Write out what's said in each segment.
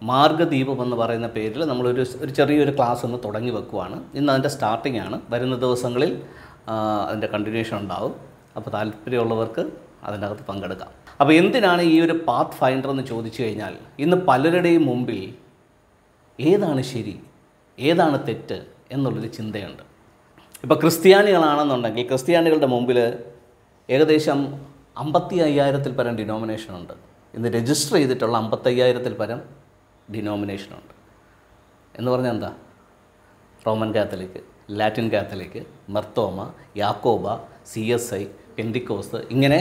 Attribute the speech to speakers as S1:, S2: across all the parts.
S1: മാർഗദീപം എന്ന് പറയുന്ന പേരിൽ നമ്മളൊരു ഒരു ചെറിയൊരു ക്ലാസ് ഒന്ന് തുടങ്ങി വെക്കുവാണ് ഇന്ന് അതിൻ്റെ സ്റ്റാർട്ടിംഗ് ആണ് വരുന്ന ദിവസങ്ങളിൽ ആ, അതിൻ്റെ കണ്ടിന്യൂഷൻ ഉണ്ടാവും അപ്പോൾ താല്പര്യമുള്ളവർക്ക് അതിൻ്റെ അകത്ത് പങ്കെടുക്കാം അപ്പോൾ എന്തിനാണ് ഈ ഒരു പാത്ത് ഫൈൻഡർ എന്ന് ചോദിച്ചു കഴിഞ്ഞാൽ ഇന്ന് പലരുടെയും മുമ്പിൽ ഏതാണ് ശരി ഏതാണ് തെറ്റ് എന്നുള്ളൊരു ചിന്തയുണ്ട് ഇപ്പോൾ ക്രിസ്ത്യാനികളാണെന്നുണ്ടെങ്കിൽ ക്രിസ്ത്യാനികളുടെ മുമ്പിൽ ഏകദേശം അമ്പത്തി അയ്യായിരത്തിൽ പരം ഡിനോമിനേഷൻ ഉണ്ട് ഇന്ന് രജിസ്റ്റർ ചെയ്തിട്ടുള്ള അമ്പത്തയ്യായിരത്തിൽ പരം ഡിനോമിനേഷൻ ഉണ്ട് എന്ന് പറഞ്ഞാൽ എന്താ Roman Catholic Latin Catholic Marthoma Yakoba C S I Pentecost ഇങ്ങനെ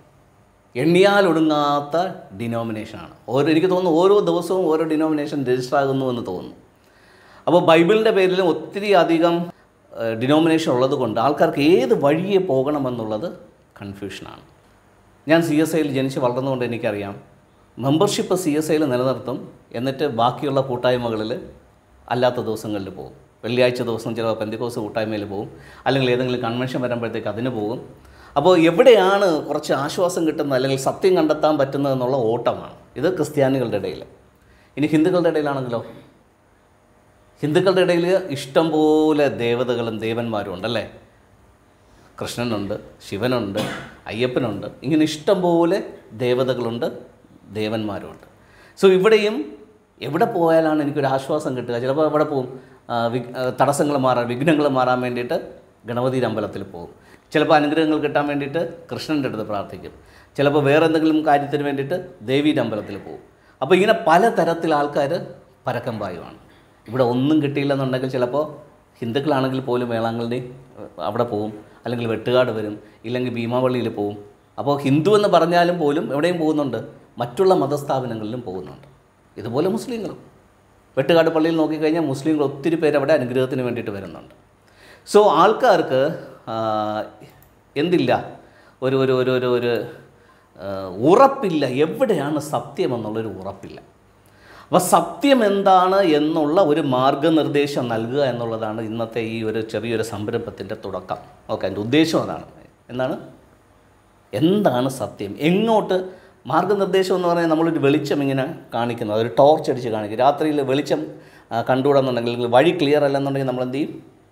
S1: എണ്ണിയാലൊടുങ്ങാത്ത ഡിനോമിനേഷനാണ് ഓരോ എനിക്ക് തോന്നുന്നു ഓരോ ദിവസവും ഓരോ ഡിനോമിനേഷൻ രജിസ്റ്റർ ആകുന്നു എന്ന് തോന്നുന്നു അപ്പോൾ ബൈബിളിൻ്റെ പേരിലും ഒത്തിരി അധികം ഡിനോമിനേഷൻ ഉള്ളത് കൊണ്ട് ആൾക്കാർക്ക് ഏത് വഴിയെ പോകണമെന്നുള്ളത് കൺഫ്യൂഷനാണ് ഞാൻ സി എസ് ഐയിൽ ജനിച്ച് വളർന്നുകൊണ്ട് എനിക്കറിയാം മെമ്പർഷിപ്പ് സി എസ് ഐയിൽ നിലനിർത്തും എന്നിട്ട് ബാക്കിയുള്ള കൂട്ടായ്മകളിൽ അല്ലാത്ത ദിവസങ്ങളിൽ പോകും വെള്ളിയാഴ്ച ദിവസം ചിലപ്പോൾ പെന്തിക്കോസ് കൂട്ടായ്മയിൽ പോകും അല്ലെങ്കിൽ ഏതെങ്കിലും കൺവെൻഷൻ വരുമ്പോഴത്തേക്ക് അതിന് പോകും അപ്പോൾ എവിടെയാണ് കുറച്ച് ആശ്വാസം കിട്ടുന്നത് അല്ലെങ്കിൽ സത്യം കണ്ടെത്താൻ പറ്റുന്നത് എന്നുള്ള ഓട്ടമാണ് ഇത് ക്രിസ്ത്യാനികളുടെ ഇടയിൽ ഇനി ഹിന്ദുക്കളുടെ ഇടയിലാണെങ്കിലോ ഹിന്ദുക്കളുടെ ഇടയിൽ ഇഷ്ടം പോലെ ദേവതകളും ദേവന്മാരും ഉണ്ടല്ലേ കൃഷ്ണനുണ്ട് ശിവനുണ്ട് അയ്യപ്പനുണ്ട് ഇങ്ങനെ ഇഷ്ടം പോലെ ദേവതകളുണ്ട് ദേവന്മാരുമുണ്ട് സോ ഇവിടെയും എവിടെ പോയാലാണ് എനിക്കൊരു ആശ്വാസം കിട്ടുക ചിലപ്പോൾ എവിടെ പോകും തടസ്സങ്ങൾ മാറാൻ വിഘ്നങ്ങൾ മാറാൻ വേണ്ടിയിട്ട് ഗണപതിയുടെ അമ്പലത്തിൽ പോകും ചിലപ്പോൾ അനുഗ്രഹങ്ങൾ കിട്ടാൻ വേണ്ടിയിട്ട് കൃഷ്ണൻ്റെ അടുത്ത് പ്രാർത്ഥിക്കും ചിലപ്പോൾ വേറെ എന്തെങ്കിലും കാര്യത്തിന് വേണ്ടിയിട്ട് ദേവിയുടെ അമ്പലത്തിൽ പോകും അപ്പോൾ ഇങ്ങനെ പല തരത്തിൽ ആൾക്കാർ പരക്കം പായുവാണ് ഇവിടെ ഒന്നും കിട്ടിയില്ലെന്നുണ്ടെങ്കിൽ ചിലപ്പോൾ ഹിന്ദുക്കളാണെങ്കിൽ പോലും വേളാങ്കണ്ണി ഏഹ്, അവിടെ പോവും അല്ലെങ്കിൽ വെട്ടുകാട് വരും ഇല്ലെങ്കിൽ ഭീമാവള്ളിയിൽ പോവും അപ്പോൾ ഹിന്ദു എന്ന് പറഞ്ഞാലും പോലും എവിടെയും പോകുന്നുണ്ട് മറ്റുള്ള മതസ്ഥാപനങ്ങളിലും പോകുന്നുണ്ട് ഇതുപോലെ മുസ്ലിങ്ങളും വെട്ടുകാട് പള്ളിയിൽ നോക്കിക്കഴിഞ്ഞാൽ മുസ്ലിങ്ങൾ ഒത്തിരി പേര് അവിടെ അനുഗ്രഹത്തിന് വേണ്ടിയിട്ട് വരുന്നുണ്ട് സോ ആൾക്കാർക്ക് ആ, എന്തില്ല ഒരു ഒരു ഒരു ഒരു ഒരു ആ, ഉറപ്പില്ല എവിടെയാണ് സത്യം എന്നുള്ളൊരു ഉറപ്പില്ല അപ്പോൾ സത്യം എന്താണ് എന്നുള്ള ഒരു മാർഗനിർദ്ദേശം നൽകുക എന്നുള്ളതാണ് ഇന്നത്തെ ഈ ഒരു ചെറിയൊരു സംരംഭത്തിൻ്റെ തുടക്കം ഓക്കെ അതിൻ്റെ ഉദ്ദേശം അതാണ് എന്താണ് എന്താണ് സത്യം എങ്ങോട്ട് മാർഗനിർദ്ദേശം എന്ന് പറഞ്ഞാൽ നമ്മളൊരു വെളിച്ചം ഇങ്ങനെ കാണിക്കുന്നു അതൊരു ടോർച്ച് അടിച്ച് കാണിക്കും രാത്രിയിൽ വെളിച്ചം ആ, കണ്ടുകൂടാന്നുണ്ടെങ്കിൽ അല്ലെങ്കിൽ വഴി ക്ലിയർ അല്ലെന്നുണ്ടെങ്കിൽ നമ്മൾ എന്ത് ചെയ്യും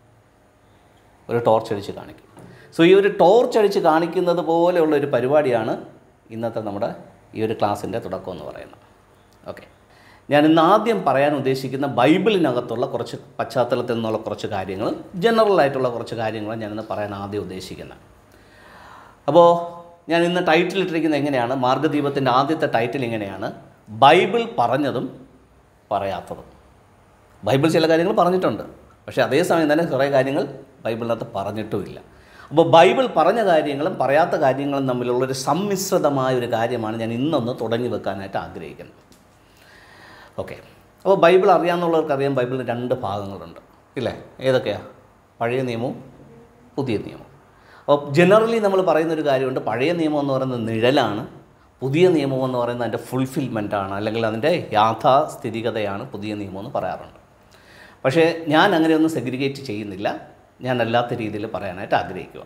S1: ഒരു ടോർച്ച് അടിച്ച് കാണിക്കും സോ ഈ ഒരു ടോർച്ച് അടിച്ച് കാണിക്കുന്നത് പോലെയുള്ള ഒരു പരിപാടിയാണ് ഇന്നത്തെ നമ്മുടെ ഈ ഒരു ക്ലാസ്സിൻ്റെ തുടക്കം എന്ന് പറയുന്നത് ഓക്കെ ഞാൻ ഇന്ന് ആദ്യം പറയാൻ ഉദ്ദേശിക്കുന്ന ബൈബിളിനകത്തുള്ള കുറച്ച് പശ്ചാത്തലത്തിൽ നിന്നുള്ള കുറച്ച് കാര്യങ്ങൾ ജനറൽ ആയിട്ടുള്ള കുറച്ച് കാര്യങ്ങൾ ഞാനിന്ന് പറയാൻ ആദ്യം ഉദ്ദേശിക്കുന്നത് അപ്പോൾ ഞാൻ ഇന്ന് ടൈറ്റിൽ ഇട്ടിരിക്കുന്നത് എങ്ങനെയാണ് മാർഗദീപത്തിൻ്റെ ആദ്യത്തെ ടൈറ്റിൽ ഇങ്ങനെയാണ് ബൈബിൾ പറഞ്ഞതും പറയാത്തതും ബൈബിൾ ചില കാര്യങ്ങൾ പറഞ്ഞിട്ടുണ്ട് പക്ഷേ അതേസമയം തന്നെ കുറേ കാര്യങ്ങൾ ബൈബിളിനകത്ത് പറഞ്ഞിട്ടുമില്ല അപ്പോൾ ബൈബിൾ പറഞ്ഞ കാര്യങ്ങളും പറയാത്ത കാര്യങ്ങളും തമ്മിലുള്ളൊരു സമ്മിശ്രിതമായ ഒരു കാര്യമാണ് ഞാൻ ഇന്നൊന്ന് തുടങ്ങി വെക്കാനായിട്ട് ആഗ്രഹിക്കുന്നത് ഓക്കെ അപ്പോൾ ബൈബിൾ അറിയാമെന്നുള്ളവർക്ക് അറിയാം ബൈബിളിന് രണ്ട് ഭാഗങ്ങളുണ്ട് ഇല്ലേ ഏതൊക്കെയാണ് പഴയ നിയമവും പുതിയ നിയമവും അപ്പോൾ ജനറലി നമ്മൾ പറയുന്ന ഒരു കാര്യമുണ്ട് പഴയ നിയമം എന്ന് പറയുന്നത് നിഴലാണ് പുതിയ നിയമം എന്ന് പറയുന്നത് അതിൻ്റെ ഫുൾഫിൽമെൻ്റ് ആണ് അല്ലെങ്കിൽ അതിൻ്റെ യാഥാസ്ഥിതികതയാണ് പുതിയ നിയമം എന്ന് പറയാറുണ്ട് പക്ഷേ ഞാൻ അങ്ങനെയൊന്നും സെഗ്രിഗേറ്റ് ചെയ്യുന്നില്ല ഞാൻ അല്ലാത്ത രീതിയിൽ പറയാനായിട്ട് ആഗ്രഹിക്കുക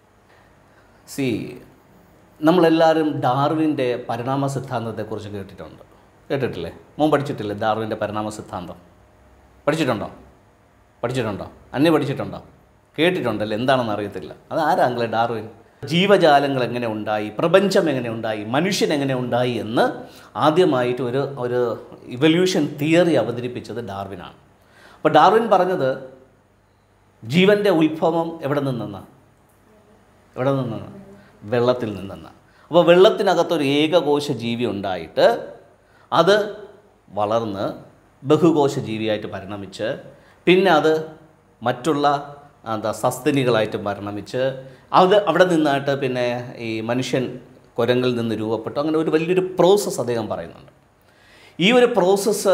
S1: സി നമ്മളെല്ലാവരും ഡാർവിൻ്റെ പരിണാമ സിദ്ധാന്തത്തെക്കുറിച്ച് കേട്ടിട്ടുണ്ട് കേട്ടിട്ടില്ലേ മോൻ പഠിച്ചിട്ടില്ലേ ഡാർവിൻ്റെ പരിണാമ സിദ്ധാന്തം പഠിച്ചിട്ടുണ്ടോ പഠിച്ചിട്ടുണ്ടോ അന്യ പഠിച്ചിട്ടുണ്ടോ കേട്ടിട്ടുണ്ടല്ലോ എന്താണെന്ന് അറിയത്തില്ല അത് ആരാങ്ങളെ ഡാർവിൻ ജീവജാലങ്ങൾ എങ്ങനെ ഉണ്ടായി പ്രപഞ്ചം എങ്ങനെ ഉണ്ടായി മനുഷ്യൻ എങ്ങനെ ഉണ്ടായി എന്ന് ആദ്യമായിട്ട് ഒരു ഒരു ഇവല്യൂഷൻ തിയറി അവതരിപ്പിച്ചത് ഡാർവിനാണ് അപ്പോൾ ഡാർവിൻ പറഞ്ഞത് ജീവൻ്റെ ഉത്ഭവം എവിടെ നിന്നെന്നാണ് എവിടെ നിന്നാണ് വെള്ളത്തിൽ നിന്നെന്നാണ് അപ്പോൾ വെള്ളത്തിനകത്തൊരു ഏകകോശ ജീവി ഉണ്ടായിട്ട് അത് വളർന്ന് ബഹുകോശ ജീവിയായിട്ട് പരിണമിച്ച് പിന്നെ അത് മറ്റുള്ള എന്താ സസ്തനികളായിട്ട് പരിണമിച്ച് അത് അവിടെ നിന്നായിട്ട് പിന്നെ ഈ മനുഷ്യൻ കുരങ്ങിൽ നിന്ന് രൂപപ്പെട്ടു അങ്ങനെ ഒരു വലിയൊരു പ്രോസസ്സ് അദ്ദേഹം പറയുന്നുണ്ട് ഈ ഒരു പ്രോസസ്സ്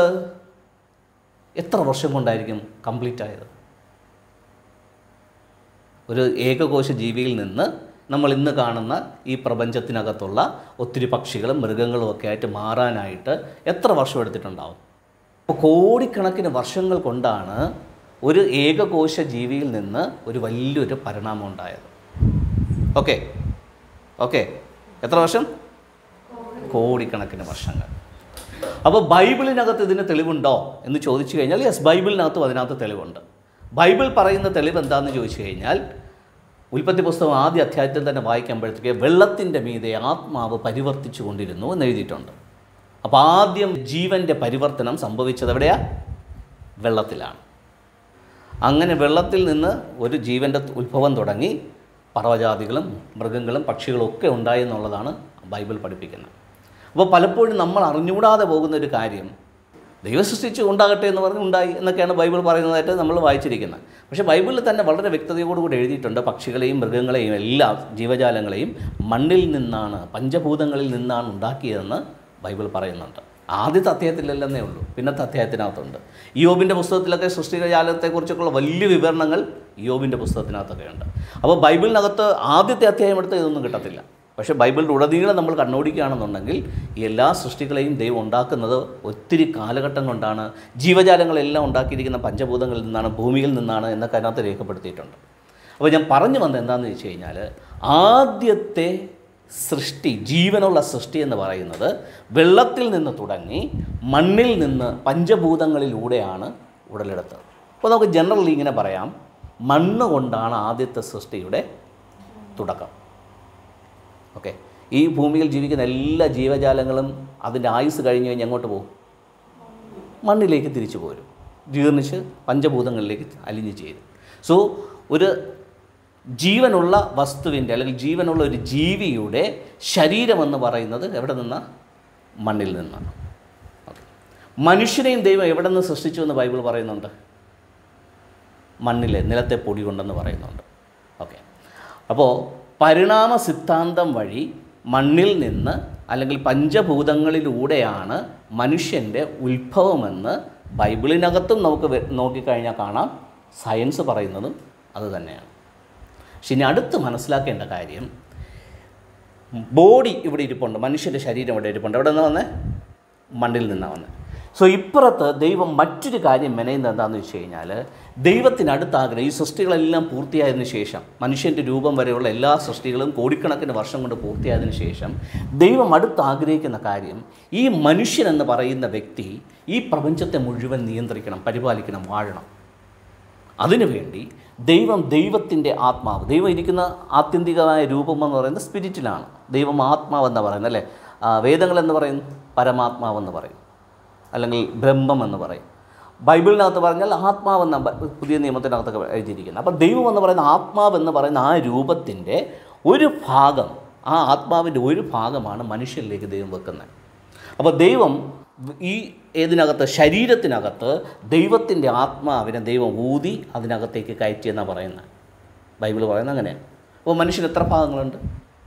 S1: എത്ര വർഷം കൊണ്ടായിരിക്കും കംപ്ലീറ്റ് ആയത് ഒരു ഏകകോശ ജീവിയിൽ നിന്ന് നമ്മൾ ഇന്ന് കാണുന്ന ഈ പ്രപഞ്ചത്തിനകത്തുള്ള ഒത്തിരി പക്ഷികളും മൃഗങ്ങളും ഒക്കെ ആയിട്ട് മാറാനായിട്ട് എത്ര വർഷം എടുത്തിട്ടുണ്ടാവും അപ്പോൾ കോടിക്കണക്കിന് വർഷങ്ങൾ കൊണ്ടാണ് ഒരു ഏകകോശ ജീവിയിൽ നിന്ന് ഒരു വലിയൊരു പരിണാമം ഉണ്ടായത് ഓക്കെ ഓക്കെ എത്ര വർഷം കോടിക്കണക്കിന് വർഷങ്ങൾ അപ്പോൾ ബൈബിളിനകത്ത് ഇതിന് തെളിവുണ്ടോ എന്ന് ചോദിച്ചു കഴിഞ്ഞാൽ യെസ് ബൈബിളിനകത്തും അതിനകത്ത് തെളിവുണ്ട് ബൈബിൾ പറയുന്ന തെളിവ് എന്താണെന്ന് ചോദിച്ചു കഴിഞ്ഞാൽ ഉൽപ്പത്തി പുസ്തകം ആദ്യ അധ്യായത്തിൽ തന്നെ വായിക്കുമ്പോഴത്തേക്ക് വെള്ളത്തിൻ്റെ മീതെ ആത്മാവ് പരിവർത്തിച്ചു കൊണ്ടിരുന്നു എന്ന് എഴുതിയിട്ടുണ്ട് അപ്പോൾ ആദ്യം ജീവൻ്റെ പരിവർത്തനം സംഭവിച്ചത് എവിടെയാ വെള്ളത്തിലാണ് അങ്ങനെ വെള്ളത്തിൽ നിന്ന് ഒരു ജീവൻ്റെ ഉത്ഭവം തുടങ്ങി പറവജാതികളും മൃഗങ്ങളും പക്ഷികളും ഒക്കെ ഉണ്ടായി എന്നുള്ളതാണ് ബൈബിൾ പഠിപ്പിക്കുന്നത് അപ്പോൾ പലപ്പോഴും നമ്മൾ അറിഞ്ഞുകൂടാതെ പോകുന്ന ഒരു കാര്യം ദൈവം സൃഷ്ടിച്ച് ഉണ്ടാകട്ടെ എന്ന് പറഞ്ഞ് ഉണ്ടായി എന്നൊക്കെയാണ് ബൈബിൾ പറയുന്നതായിട്ട് നമ്മൾ വായിച്ചിരിക്കുന്നത് പക്ഷേ ബൈബിളിൽ തന്നെ വളരെ വ്യക്തതയോടുകൂടി എഴുതിയിട്ടുണ്ട് പക്ഷികളെയും മൃഗങ്ങളെയും എല്ലാ ജീവജാലങ്ങളെയും മണ്ണിൽ നിന്നാണ് പഞ്ചഭൂതങ്ങളിൽ നിന്നാണ് ഉണ്ടാക്കിയതെന്ന് ബൈബിൾ പറയുന്നുണ്ട് ആദ്യത്തെ അധ്യായത്തിലല്ലെന്നേ ഉള്ളൂ പിന്നത്തെ അധ്യായത്തിനകത്തുണ്ട് യോബിൻ്റെ പുസ്തകത്തിലൊക്കെ സൃഷ്ടിജാലത്തെക്കുറിച്ചൊക്കെയുള്ള വലിയ വിവരണങ്ങൾ യോബിൻ്റെ പുസ്തകത്തിനകത്തൊക്കെ ഉണ്ട് അപ്പോൾ ബൈബിളിനകത്ത് ആദ്യത്തെ അധ്യായം എടുത്ത് ഇതൊന്നും കിട്ടത്തില്ല പക്ഷേ ബൈബിളിൻ്റെ ഉടനീളം നമ്മൾ കണ്ണോടിക്കുകയാണെന്നുണ്ടെങ്കിൽ ഈ എല്ലാ സൃഷ്ടികളെയും ദൈവം ഉണ്ടാക്കുന്നത് ഒത്തിരി കാലഘട്ടം കൊണ്ടാണ് ജീവജാലങ്ങളെല്ലാം ഉണ്ടാക്കിയിരിക്കുന്ന പഞ്ചഭൂതങ്ങളിൽ നിന്നാണ് ഭൂമിയിൽ നിന്നാണ് എന്നൊക്കെ അതിനകത്ത് രേഖപ്പെടുത്തിയിട്ടുണ്ട് അപ്പോൾ ഞാൻ പറഞ്ഞു വന്നത് എന്താണെന്ന് വെച്ച് കഴിഞ്ഞാൽ ആദ്യത്തെ സൃഷ്ടി ജീവനുള്ള സൃഷ്ടി എന്ന് പറയുന്നത് വെള്ളത്തിൽ നിന്ന് തുടങ്ങി മണ്ണിൽ നിന്ന് പഞ്ചഭൂതങ്ങളിലൂടെയാണ് ഉടലെടുത്തത് അപ്പോൾ നമുക്ക് ജനറലി ഇങ്ങനെ പറയാം മണ്ണ് കൊണ്ടാണ് ആദ്യത്തെ സൃഷ്ടിയുടെ തുടക്കം ഓക്കെ ഈ ഭൂമിയിൽ ജീവിക്കുന്ന എല്ലാ ജീവജാലങ്ങളും അതിൻ്റെ ആയുസ് കഴിഞ്ഞ് കഴിഞ്ഞ് എങ്ങോട്ട് പോകും മണ്ണിലേക്ക് തിരിച്ചു പോരും ജീർണിച്ച് പഞ്ചഭൂതങ്ങളിലേക്ക് അലിഞ്ഞു ചേരും സോ ഒരു ജീവനുള്ള വസ്തുവിൻ്റെ അല്ലെങ്കിൽ ജീവനുള്ള ഒരു ജീവിയുടെ ശരീരമെന്ന് പറയുന്നത് എവിടെ നിന്നാണ് മണ്ണിൽ നിന്നാണ് ഓക്കെ മനുഷ്യനെയും ദൈവം എവിടെ നിന്ന് സൃഷ്ടിച്ചു എന്ന് ബൈബിൾ പറയുന്നുണ്ട് മണ്ണിലെ നിലത്തെ പൊടി കൊണ്ടെന്ന് പറയുന്നുണ്ട് ഓക്കെ അപ്പോൾ പരിണാമ സിദ്ധാന്തം വഴി മണ്ണിൽ നിന്ന് അല്ലെങ്കിൽ പഞ്ചഭൂതങ്ങളിലൂടെയാണ് മനുഷ്യൻ്റെ ഉത്ഭവമെന്ന് ബൈബിളിനകത്തും നമുക്ക് വെ- നോക്കിക്കഴിഞ്ഞാൽ കാണാം സയൻസ് പറയുന്നതും അത് തന്നെയാണ് പക്ഷെ ഇനി അടുത്ത് മനസ്സിലാക്കേണ്ട കാര്യം ബോഡി ഇവിടെ ഇരിപ്പുണ്ട് മനുഷ്യൻ്റെ ശരീരം ഇവിടെ ഇരിപ്പുണ്ട് എവിടെ നിന്ന് വന്നേ മണ്ണിൽ നിന്നാണ് വന്നത് സോ ഇപ്പുറത്ത് ദൈവം മറ്റൊരു കാര്യം മെനയുന്നത് എന്താണെന്ന് വെച്ച് കഴിഞ്ഞാൽ ദൈവത്തിനടുത്ത് ആഗ്രഹം ഈ സൃഷ്ടികളെല്ലാം പൂർത്തിയായതിനു ശേഷം മനുഷ്യൻ്റെ രൂപം വരെയുള്ള എല്ലാ സൃഷ്ടികളും കോടിക്കണക്കിന് വർഷം കൊണ്ട് പൂർത്തിയായതിനു ശേഷം ദൈവം അടുത്ത് ആഗ്രഹിക്കുന്ന കാര്യം ഈ മനുഷ്യൻ എന്ന് പറയുന്ന വ്യക്തി ഈ പ്രപഞ്ചത്തെ മുഴുവൻ നിയന്ത്രിക്കണം പരിപാലിക്കണം വാഴണം അതിനുവേണ്ടി ദൈവം ദൈവത്തിൻ്റെ ആത്മാവ് ദൈവം ഇരിക്കുന്ന ആത്യന്തികമായ രൂപം എന്ന് പറയുന്നത് സ്പിരിറ്റിലാണ് ദൈവം ആത്മാവെന്ന് പറയുന്നത് അല്ലേ ആ, വേദങ്ങൾ എന്ന് പറയും പരമാത്മാവെന്ന് പറയും അല്ലെങ്കിൽ ബ്രഹ്മം എന്ന് പറയും ബൈബിളിനകത്ത് പറഞ്ഞാൽ ആത്മാവെന്ന ബ- പുതിയ നിയമത്തിനകത്തൊക്കെ എഴുതിയിരിക്കുന്നത് അപ്പോൾ ദൈവം എന്ന് പറയുന്ന ആത്മാവെന്ന് പറയുന്ന ആ രൂപത്തിൻ്റെ ഒരു ഭാഗം ആ ആത്മാവിൻ്റെ ഒരു ഭാഗമാണ് മനുഷ്യരിലേക്ക് ദൈവം വെക്കുന്നത് അപ്പോൾ ദൈവം ഈ ഏതിനകത്ത് ശരീരത്തിനകത്ത് ദൈവത്തിൻ്റെ ആത്മാവിനെ ദൈവം ഊതി അതിനകത്തേക്ക് കയറ്റി എന്നാണ് പറയുന്നത് ബൈബിൾ പറയുന്നത് അങ്ങനെയാണ് അപ്പോൾ മനുഷ്യന് എത്ര ഭാഗങ്ങളുണ്ട്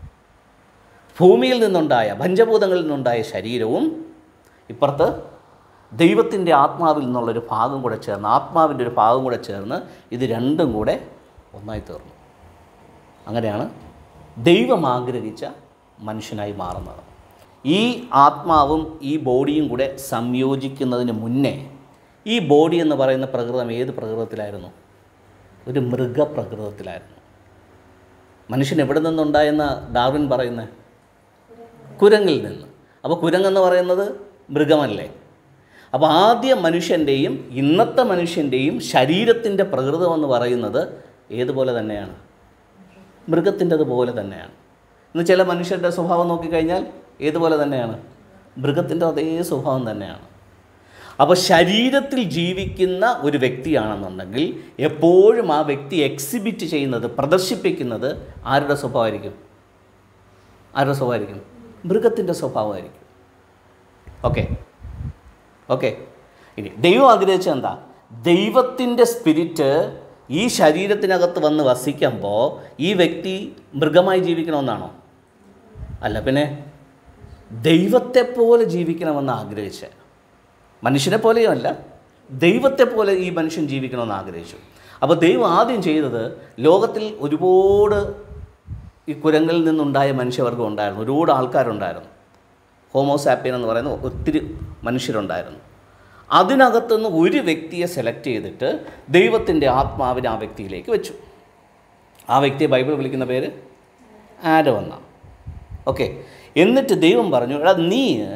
S1: ഭൂമിയിൽ നിന്നുണ്ടായ പഞ്ചഭൂതങ്ങളിൽ നിന്നുണ്ടായ ശരീരവും ഇപ്പുറത്ത് ദൈവത്തിൻ്റെ ആത്മാവിൽ നിന്നുള്ളൊരു ഭാഗം കൂടെ ചേർന്ന് ആത്മാവിൻ്റെ ഒരു ഭാഗം കൂടെ ചേർന്ന് ഇത് രണ്ടും കൂടെ ഒന്നായി തീർന്നു അങ്ങനെയാണ് ദൈവം ആഗ്രഹിച്ച മനുഷ്യനായി മാറുന്നത് ഈ ആത്മാവും ഈ ബോഡിയും കൂടെ സംയോജിക്കുന്നതിന് മുന്നേ ഈ ബോഡി എന്ന് പറയുന്ന പ്രകൃതം ഏത് പ്രകൃതത്തിലായിരുന്നു ഒരു മൃഗപ്രകൃതത്തിലായിരുന്നു മനുഷ്യൻ എവിടെ നിന്നുണ്ടായെന്ന ഡാർവിൻ പറയുന്നത് കുരങ്ങിൽ നിന്ന് അപ്പോൾ കുരങ്ങെന്ന് പറയുന്നത് മൃഗമല്ലേ അപ്പോൾ ആദ്യ മനുഷ്യൻ്റെയും ഇന്നത്തെ മനുഷ്യൻ്റെയും ശരീരത്തിൻ്റെ പ്രകൃതമെന്ന് പറയുന്നത് ഏതുപോലെ തന്നെയാണ് മൃഗത്തിൻ്റെത് പോലെ തന്നെയാണ് ഇന്ന് ചില മനുഷ്യരുടെ സ്വഭാവം നോക്കിക്കഴിഞ്ഞാൽ ഏതുപോലെ തന്നെയാണ് മൃഗത്തിൻ്റെ അതേ സ്വഭാവം തന്നെയാണ് അപ്പോൾ ശരീരത്തിൽ ജീവിക്കുന്ന ഒരു വ്യക്തിയാണെന്നുണ്ടെങ്കിൽ എപ്പോഴും ആ വ്യക്തി എക്സിബിറ്റ് ചെയ്യുന്നത് പ്രദർശിപ്പിക്കുന്നത് ആരുടെ സ്വഭാവമായിരിക്കും ആരുടെ സ്വഭാവമായിരിക്കും മൃഗത്തിൻ്റെ സ്വഭാവമായിരിക്കും ഓക്കെ ഓക്കെ ഇനി ദൈവം ആഗ്രഹിച്ചത് എന്താ ദൈവത്തിൻ്റെ സ്പിരിറ്റ് ഈ ശരീരത്തിനകത്ത് വന്ന് വസിക്കുമ്പോൾ ഈ വ്യക്തി മൃഗമായി ജീവിക്കണമെന്നാണോ അല്ല പിന്നെ ദൈവത്തെ പോലെ ജീവിക്കണമെന്ന് ആഗ്രഹിച്ച മനുഷ്യനെ പോലെയും അല്ല ദൈവത്തെ പോലെ ഈ മനുഷ്യൻ ജീവിക്കണമെന്ന് ആഗ്രഹിച്ചു അപ്പോൾ ദൈവം ആദ്യം ചെയ്തത് ലോകത്തിൽ ഒരുപാട് ഈ കുരങ്ങളിൽ നിന്നുണ്ടായ മനുഷ്യവർഗം ഉണ്ടായിരുന്നു ഒരുപാട് ആൾക്കാരുണ്ടായിരുന്നു ഹോമോസാപ്പിയൻ എന്ന് പറയുന്ന ഒത്തിരി മനുഷ്യരുണ്ടായിരുന്നു അതിനകത്തുനിന്ന് ഒരു വ്യക്തിയെ സെലക്ട് ചെയ്തിട്ട് ദൈവത്തിൻ്റെ ആത്മാവിനെ ആ വ്യക്തിയിലേക്ക് വെച്ചു ആ വ്യക്തിയെ ബൈബിൾ വിളിക്കുന്ന പേര് ആരോ എന്നാണ് ഓക്കെ എന്നിട്ട് ദൈവം പറഞ്ഞു എടാ നീ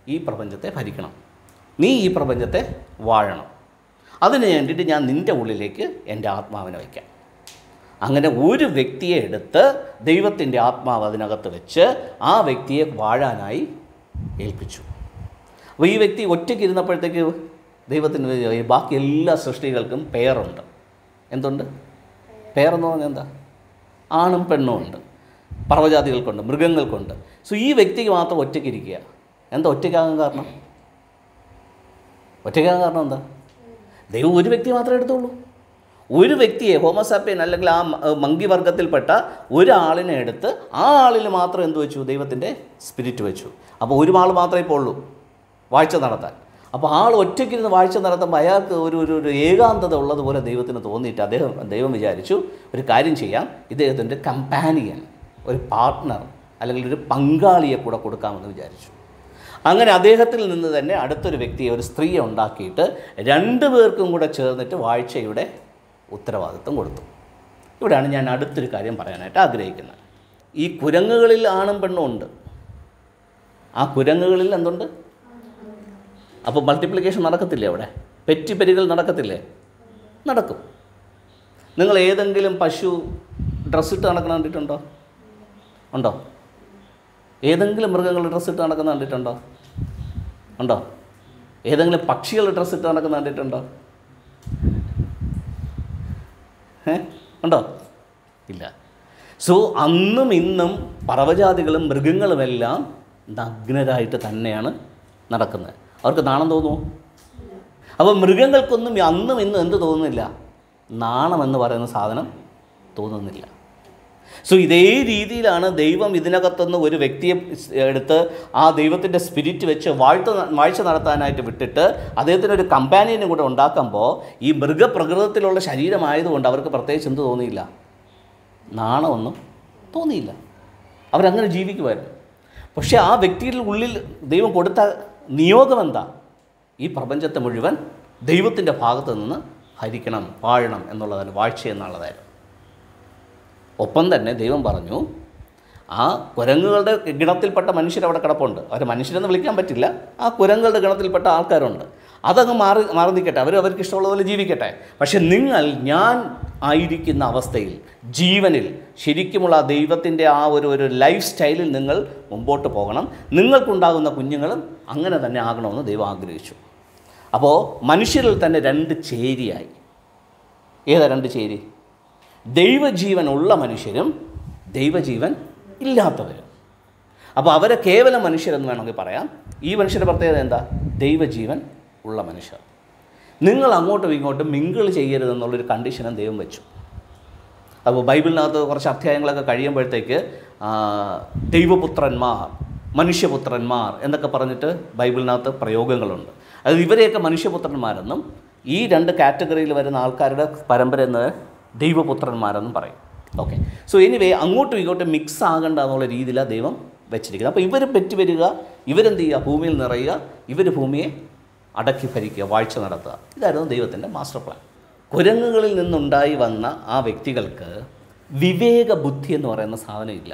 S1: ഈ പ്രപഞ്ചത്തെ ഭരിക്കണം നീ ഈ പ്രപഞ്ചത്തെ വാഴണം അതിന് വേണ്ടിയിട്ട് ഞാൻ നിൻ്റെ ഉള്ളിലേക്ക് എൻ്റെ ആത്മാവിനെ വയ്ക്കാം അങ്ങനെ ഒരു വ്യക്തിയെ എടുത്ത് ദൈവത്തിൻ്റെ ആത്മാവ് അതിനകത്ത് വെച്ച് ആ വ്യക്തിയെ വാഴാനായി ഏൽപ്പിച്ചു അപ്പോൾ ഈ വ്യക്തി ഒറ്റയ്ക്ക് ഇരുന്നപ്പോഴത്തേക്ക് ദൈവത്തിന് വിചാരിച്ചു, ബാക്കി എല്ലാ സൃഷ്ടികൾക്കും പേറുണ്ട് എന്തുണ്ട് പേരെന്ന് പറഞ്ഞാൽ എന്താ ആണും പെണ്ണും ഉണ്ട് പർവ്വജാതികൾക്കുണ്ട് മൃഗങ്ങൾക്കുണ്ട് സോ ഈ വ്യക്തിക്ക് മാത്രം ഒറ്റയ്ക്ക് ഇരിക്കുക എന്താ ഒറ്റയ്ക്കാകാൻ കാരണം ഒറ്റയ്ക്കാകാൻ കാരണം എന്താ ദൈവം ഒരു വ്യക്തി മാത്രമേ എടുത്തുള്ളൂ ഒരു വ്യക്തിയെ ഹോമോസാപ്പിയൻ അല്ലെങ്കിൽ ആ മ- മങ്കി വർഗത്തിൽപ്പെട്ട ഒരാളിനെ എടുത്ത് ആ ആളിൽ മാത്രം എന്ത് വെച്ചു ദൈവത്തിൻ്റെ സ്പിരിറ്റ് വെച്ചു അപ്പോൾ ഒരു ആൾ മാത്രമേ ഇപ്പോൾ ഉള്ളൂ വാഴ്ച നടത്താൻ അപ്പോൾ ആൾ ഒറ്റയ്ക്കിരുന്ന് വാഴ്ച നടത്തുമ്പോൾ അയാൾക്ക് ഒരു ഒരു ഒരു ഏകാന്തത ഉള്ളതുപോലെ ദൈവത്തിന് തോന്നിയിട്ട് അദ്ദേഹം ദൈവം വിചാരിച്ചു ഒരു കാര്യം ചെയ്യാം ഇദ്ദേഹത്തിൻ്റെ കമ്പാനിയൻ ഒരു പാർട്ട്ണർ അല്ലെങ്കിൽ ഒരു പങ്കാളിയെ കൂടെ കൊടുക്കാമെന്ന് വിചാരിച്ചു അങ്ങനെ അദ്ദേഹത്തിൽ നിന്ന് തന്നെ അടുത്തൊരു വ്യക്തിയെ ഒരു സ്ത്രീയെ ഉണ്ടാക്കിയിട്ട് രണ്ടു പേർക്കും കൂടെ ചേർന്നിട്ട് വാഴ്ചയുടെ ഉത്തരവാദിത്വം കൊടുത്തു ഇവിടെയാണ് ഞാൻ അടുത്തൊരു കാര്യം പറയാനായിട്ട് ആഗ്രഹിക്കുന്നത് ഈ കുരങ്ങുകളിൽ ആണും പെണ്ണും ഉണ്ട് ആ കുരങ്ങുകളിൽ എന്തുണ്ട് അപ്പോൾ മൾട്ടിപ്ലിക്കേഷൻ നടക്കത്തില്ലേ അവിടെ പെറ്റിപ്പെരികൾ നടക്കത്തില്ലേ നടക്കും നിങ്ങൾ ഏതെങ്കിലും പശു ഡ്രസ്സിട്ട് നടക്കുന്ന കണ്ടിട്ടുണ്ടോ ഉണ്ടോ ഏതെങ്കിലും മൃഗങ്ങൾ ഡ്രസ്സിട്ട് നടക്കുന്ന കണ്ടിട്ടുണ്ടോ ഉണ്ടോ ഏതെങ്കിലും പക്ഷികൾ ഡ്രസ്സിട്ട് നടക്കുന്ന കണ്ടിട്ടുണ്ടോ ഏ ഉണ്ടോ ഇല്ല സോ അന്നും ഇന്നും പറവജാതികളും മൃഗങ്ങളുമെല്ലാം നഗ്നരായിട്ട് തന്നെയാണ് നടക്കുന്നത് അവർക്ക് നാണം തോന്നുമോ അപ്പോൾ മൃഗങ്ങൾക്കൊന്നും അന്നും ഇന്നും എന്ത് തോന്നുന്നില്ല നാണമെന്ന് പറയുന്ന സാധനം തോന്നുന്നില്ല സോ ഇതേ രീതിയിലാണ് ദൈവം ഇതിനകത്തുനിന്ന് ഒരു വ്യക്തിയെ എടുത്ത് ആ ദൈവത്തിൻ്റെ സ്പിരിറ്റ് വെച്ച് വാഴ്ത്ത വാഴ്ച നടത്താനായിട്ട് വിട്ടിട്ട് അദ്ദേഹത്തിന് ഒരു കമ്പാനിയനും കൂടെ ഉണ്ടാക്കുമ്പോൾ ഈ മൃഗപ്രകൃതത്തിലുള്ള ശരീരമായതുകൊണ്ട് അവർക്ക് പ്രത്യേകിച്ച് എന്ത് തോന്നിയില്ല നാണമൊന്നും തോന്നിയില്ല അവരങ്ങനെ ജീവിക്കുമായിരുന്നു പക്ഷേ ആ വ്യക്തിയുടെ ഉള്ളിൽ ദൈവം കൊടുത്ത നിയോഗം എന്താ ഈ പ്രപഞ്ചത്തെ മുഴുവൻ ദൈവത്തിൻ്റെ ഭാഗത്ത് നിന്ന് ഹരിക്കണം വാഴണം എന്നുള്ളതാണ് വാഴ്ച എന്നുള്ളതായിരുന്നു ഒപ്പം തന്നെ ദൈവം പറഞ്ഞു ആ കുരങ്ങുകളുടെ ഗണത്തിൽപ്പെട്ട മനുഷ്യരവിടെ കിടപ്പുണ്ട് അവർ മനുഷ്യരെന്ന് വിളിക്കാൻ പറ്റില്ല ആ കുരങ്ങുകളുടെ ഗണത്തിൽപ്പെട്ട ആൾക്കാരുണ്ട് അതങ്ങ് മാറി മാറി നിൽക്കട്ടെ അവർ അവർക്ക് ഇഷ്ടമുള്ളതുപോലെ ജീവിക്കട്ടെ പക്ഷെ നിങ്ങൾ ഞാൻ ആയിരിക്കുന്ന അവസ്ഥയിൽ ജീവനിൽ ശരിക്കുമുള്ള ആ ദൈവത്തിൻ്റെ ആ ഒരു ഒരു ലൈഫ് സ്റ്റൈലിൽ നിങ്ങൾ മുമ്പോട്ട് പോകണം നിങ്ങൾക്കുണ്ടാകുന്ന കുഞ്ഞുങ്ങളും അങ്ങനെ തന്നെ ആകണമെന്ന് ദൈവം ആഗ്രഹിച്ചു അപ്പോൾ മനുഷ്യരിൽ തന്നെ രണ്ട് ചേരിയായി ഏതാ രണ്ട് ചേരി ദൈവജീവൻ ഉള്ള മനുഷ്യരും ദൈവജീവൻ ഇല്ലാത്തവരും അപ്പോൾ അവരെ കേവലം മനുഷ്യരെന്ന് വേണമെങ്കിൽ പറയാം ഈ മനുഷ്യരുടെ പ്രത്യേകത എന്താ ദൈവജീവൻ ഉള്ള മനുഷ്യർ നിങ്ങൾ അങ്ങോട്ടും ഇങ്ങോട്ടും മിങ്കിൾ ചെയ്യരുതെന്നുള്ളൊരു കണ്ടീഷനും ദൈവം വെച്ചു അപ്പോൾ ബൈബിളിനകത്ത് കുറച്ച് അധ്യായങ്ങളൊക്കെ കഴിയുമ്പോഴത്തേക്ക് ആ, ദൈവപുത്രന്മാർ മനുഷ്യപുത്രന്മാർ എന്നൊക്കെ പറഞ്ഞിട്ട് ബൈബിളിനകത്ത് പ്രയോഗങ്ങളുണ്ട് അത് ഇവരെയൊക്കെ മനുഷ്യപുത്രന്മാരെന്നും ഈ രണ്ട് കാറ്റഗറിയിൽ വരുന്ന ആൾക്കാരുടെ പരമ്പര എന്ന് ദൈവപുത്രന്മാരെന്നും പറയും ഓക്കെ സോ എനിവേ അങ്ങോട്ടും ഇങ്ങോട്ടും മിക്സ് ആകണ്ട എന്നുള്ള രീതിയിലാണ് ദൈവം വെച്ചിരിക്കുന്നത് അപ്പോൾ ഇവർ പെറ്റി വരിക ഇവരെന്ത് ചെയ്യുക ഭൂമിയിൽ നിറയുക ഇവർ ഭൂമിയെ അടക്കി ഭരിക്കുക വാഴ്ച നടത്തുക ഇതായിരുന്നു ദൈവത്തിൻ്റെ മാസ്റ്റർ പ്ലാൻ കുരങ്ങുകളിൽ നിന്നുണ്ടായി വന്ന ആ വ്യക്തികൾക്ക് വിവേക ബുദ്ധി എന്ന് പറയുന്ന സാധനം ഇല്ല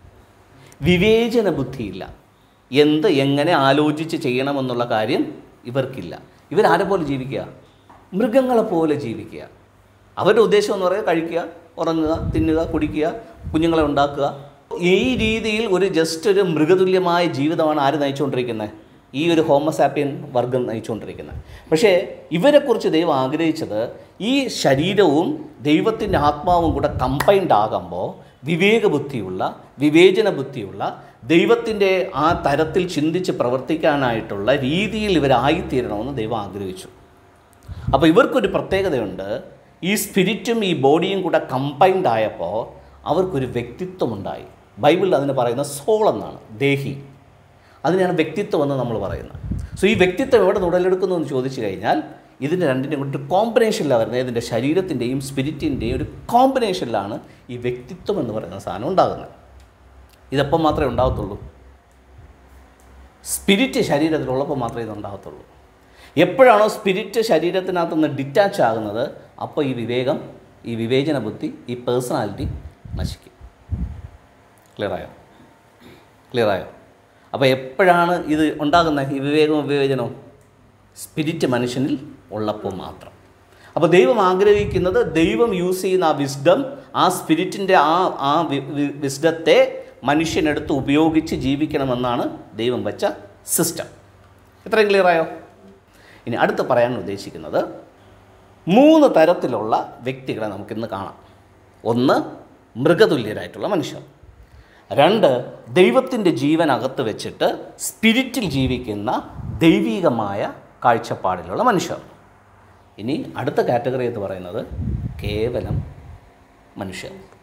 S1: വിവേചന ബുദ്ധിയില്ല എന്ത് എങ്ങനെ ആലോചിച്ച് ചെയ്യണമെന്നുള്ള കാര്യം ഇവർക്കില്ല ഇവരാരെ പോലെ ജീവിക്കുക മൃഗങ്ങളെ പോലെ ജീവിക്കുക അവരുടെ ഉദ്ദേശം എന്ന് പറയുന്നത് കഴിക്കുക ഉറങ്ങുക തിന്നുക കുടിക്കുക കുഞ്ഞുങ്ങളെ ഉണ്ടാക്കുക ഈ രീതിയിൽ ഒരു ജസ്റ്റ് ഒരു മൃഗതുല്യമായ ജീവിതമാണ് ആര് നയിച്ചുകൊണ്ടിരിക്കുന്നത് ഈ ഒരു ഹോമസാപ്പിയൻ വർഗം നയിച്ചുകൊണ്ടിരിക്കുന്നത് പക്ഷേ ഇവരെക്കുറിച്ച് ദൈവം ആഗ്രഹിച്ചത് ഈ ശരീരവും ദൈവത്തിൻ്റെ ആത്മാവും കൂടെ കമ്പൈൻഡ് ആകുമ്പോൾ വിവേകബുദ്ധിയുള്ള വിവേചന ബുദ്ധിയുള്ള ദൈവത്തിൻ്റെ ആ തരത്തിൽ ചിന്തിച്ച് പ്രവർത്തിക്കാനായിട്ടുള്ള രീതിയിൽ ഇവരായിത്തീരണമെന്ന് ദൈവം ആഗ്രഹിച്ചു അപ്പോൾ ഇവർക്കൊരു പ്രത്യേകതയുണ്ട് ഈ സ്പിരിറ്റും ഈ ബോഡിയും കൂടെ കമ്പൈൻഡ് ആയപ്പോൾ അവർക്കൊരു വ്യക്തിത്വമുണ്ടായി ബൈബിളിൽ അതിന് പറയുന്ന സോൾ എന്നാണ് ദേഹി അതിനെയാണ് വ്യക്തിത്വം എന്ന് നമ്മൾ പറയുന്നത് സോ ഈ വ്യക്തിത്വം എവിടെ ഉടലെടുക്കുന്നു എന്ന് ചോദിച്ചു കഴിഞ്ഞാൽ ഇതിൻ്റെ രണ്ടിൻ്റെയും കൂടി ഒരു കോമ്പിനേഷനിലാണ് വരുന്നത് ഇതിൻ്റെ ശരീരത്തിൻ്റെയും സ്പിരിറ്റിൻ്റെയും ഒരു കോമ്പിനേഷനിലാണ് ഈ വ്യക്തിത്വം എന്ന് പറയുന്ന സാധനം ഉണ്ടാകുന്നത് ഇതെപ്പം മാത്രമേ ഉണ്ടാകത്തുള്ളൂ സ്പിരിറ്റ് ശരീരത്തിലുള്ളപ്പോൾ മാത്രമേ ഇത് ഉണ്ടാകത്തുള്ളൂ എപ്പോഴാണോ സ്പിരിറ്റ് ശരീരത്തിനകത്ത് നിന്ന് ഡിറ്റാച്ച് ആകുന്നത് അപ്പോൾ ഈ വിവേകം ഈ വിവേചന ബുദ്ധി ഈ പേഴ്സണാലിറ്റി നശിക്കും ക്ലിയറായോ ക്ലിയറായോ അപ്പോൾ എപ്പോഴാണ് ഇത് ഉണ്ടാകുന്നത് ഈ വിവേകവും വിവേചനവും സ്പിരിറ്റ് മനുഷ്യനിൽ ഉള്ളപ്പോൾ മാത്രം അപ്പോൾ ദൈവം ആഗ്രഹിക്കുന്നത് ദൈവം യൂസ് ചെയ്യുന്ന ആ വിസ്ഡം ആ സ്പിരിറ്റിൻ്റെ ആ ആ വിസ്ഡത്തെ മനുഷ്യനെടുത്ത് ഉപയോഗിച്ച് ജീവിക്കണമെന്നാണ് ദൈവം വെച്ച സിസ്റ്റം ഇത്രയും ക്ലിയറായോ ഇനി അടുത്ത് പറയാൻ ഉദ്ദേശിക്കുന്നത് മൂന്ന് തരത്തിലുള്ള വ്യക്തികളെ നമുക്കിന്ന് കാണാം ഒന്ന് മൃഗതുല്യരായിട്ടുള്ള മനുഷ്യർ രണ്ട് ദൈവത്തിൻ്റെ ജീവൻ അകത്ത് വെച്ചിട്ട് സ്പിരിറ്റിൽ ജീവിക്കുന്ന ദൈവികമായ കാഴ്ചപ്പാടിലുള്ള മനുഷ്യർ ഇനി അടുത്ത കാറ്റഗറി എന്ന് പറയുന്നത് കേവലം മനുഷ്യർ